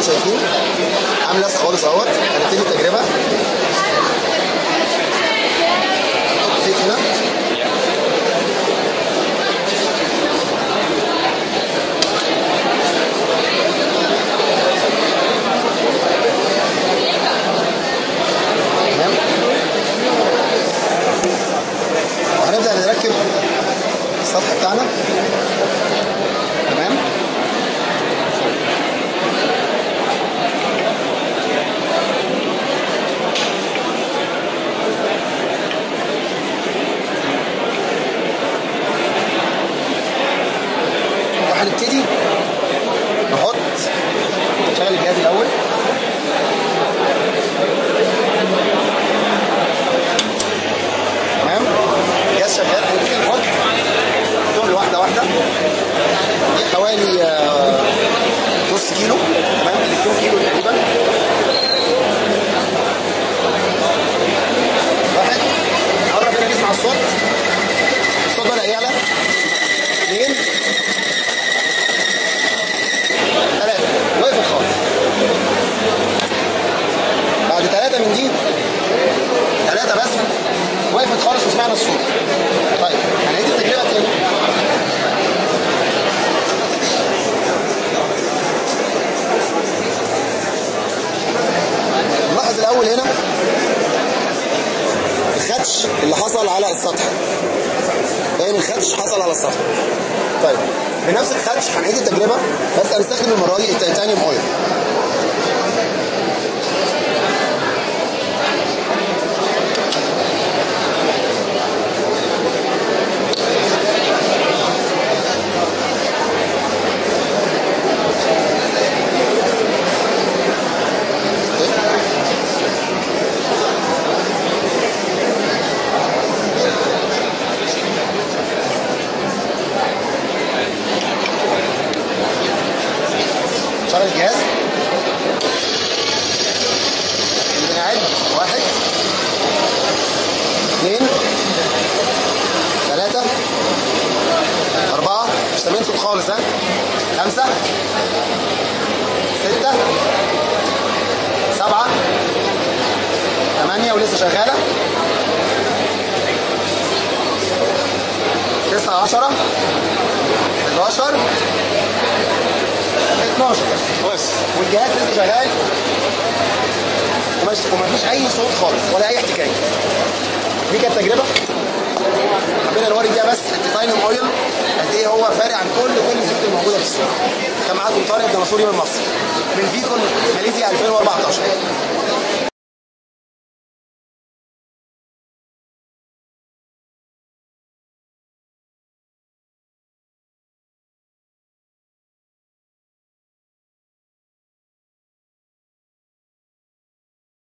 شايفين عامل لسه خالص اهوت هنبتدي التجربه نحط فيك هنا تمام وهنبدا نركب السطح بتاعنا تمام وهنبتدي نحط نشغل الجهاز الاول تمام الجهاز شغال هنبتدي نحط نحطهم واحده واحده دي حوالي آه، نص كيلو تمام 2 كيلو تقريبا واحد قرب هنا نسمع الصوت الصوت بدأ يعلى اثنين ثلاثة وقفت خالص بعد ثلاثة من دي ثلاثة بس وقفت خالص وسمعنا الصوت طيب هنعيد التجربة تاني نلاحظ الأول هنا الخدش اللي حصل على السطح باين الخدش حصل على السطح طيب بنفس الخدش هنعيد التجربة بس هنستخدم المرة دي التيتانيوم اويل شغل الجهاز بنعد واحد اثنين ثلاثة أربعة مش سامعين صوت خالص ها خمسة ستة سبعة ثمانية ولسه شغالة تسعة عشرة 11 12 بس والجهاز لسه شغال ومش ومفيش اي صوت خالص ولا اي احتكاك دي كانت تجربه حبينا نوري بيها بس التيتانيوم اويل قد ايه هو فارق عن كل كل الزيوت الموجوده في السوق كان معاكم طارق الدناصوري من مصر من فيكون ماليزيا 2014